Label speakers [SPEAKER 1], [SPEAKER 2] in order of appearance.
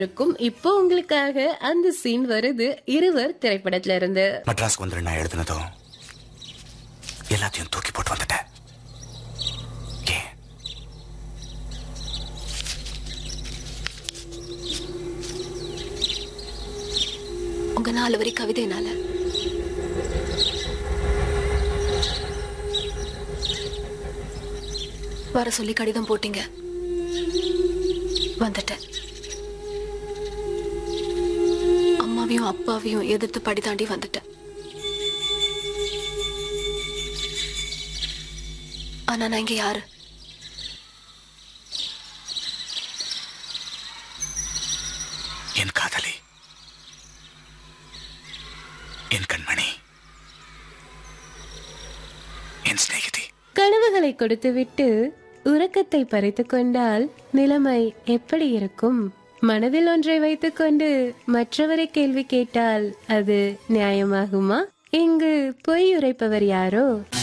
[SPEAKER 1] இருக்கும் இப்போ உங்களுக்காக அந்த சீன் வருது இருவர் திரைப்படத்துல இருந்து
[SPEAKER 2] மெட்ராஸ்க்கு வந்துரு நான் எழுதுனதும் எல்லாத்தையும் தூக்கி போட்டு வந்துட்டேன் ஏன்
[SPEAKER 3] உங்க நாலு வரி கவிதைனால வர சொல்லி கடிதம் போட்டீங்க வந்துட்டேன் அம்மாவையும் அப்பாவையும் எதிர்த்து படி தாண்டி வந்துட்டேன் ஆனா நான் இங்க யாரு
[SPEAKER 2] என் காதலி என் கண்மணி என் சிநேகிதி
[SPEAKER 1] கனவுகளை கொடுத்துவிட்டு உறக்கத்தை பறித்துக் கொண்டால் நிலைமை எப்படி இருக்கும் மனதில் ஒன்றை வைத்துக்கொண்டு மற்றவரை கேள்வி கேட்டால் அது நியாயமாகுமா இங்கு பொய் உரைப்பவர் யாரோ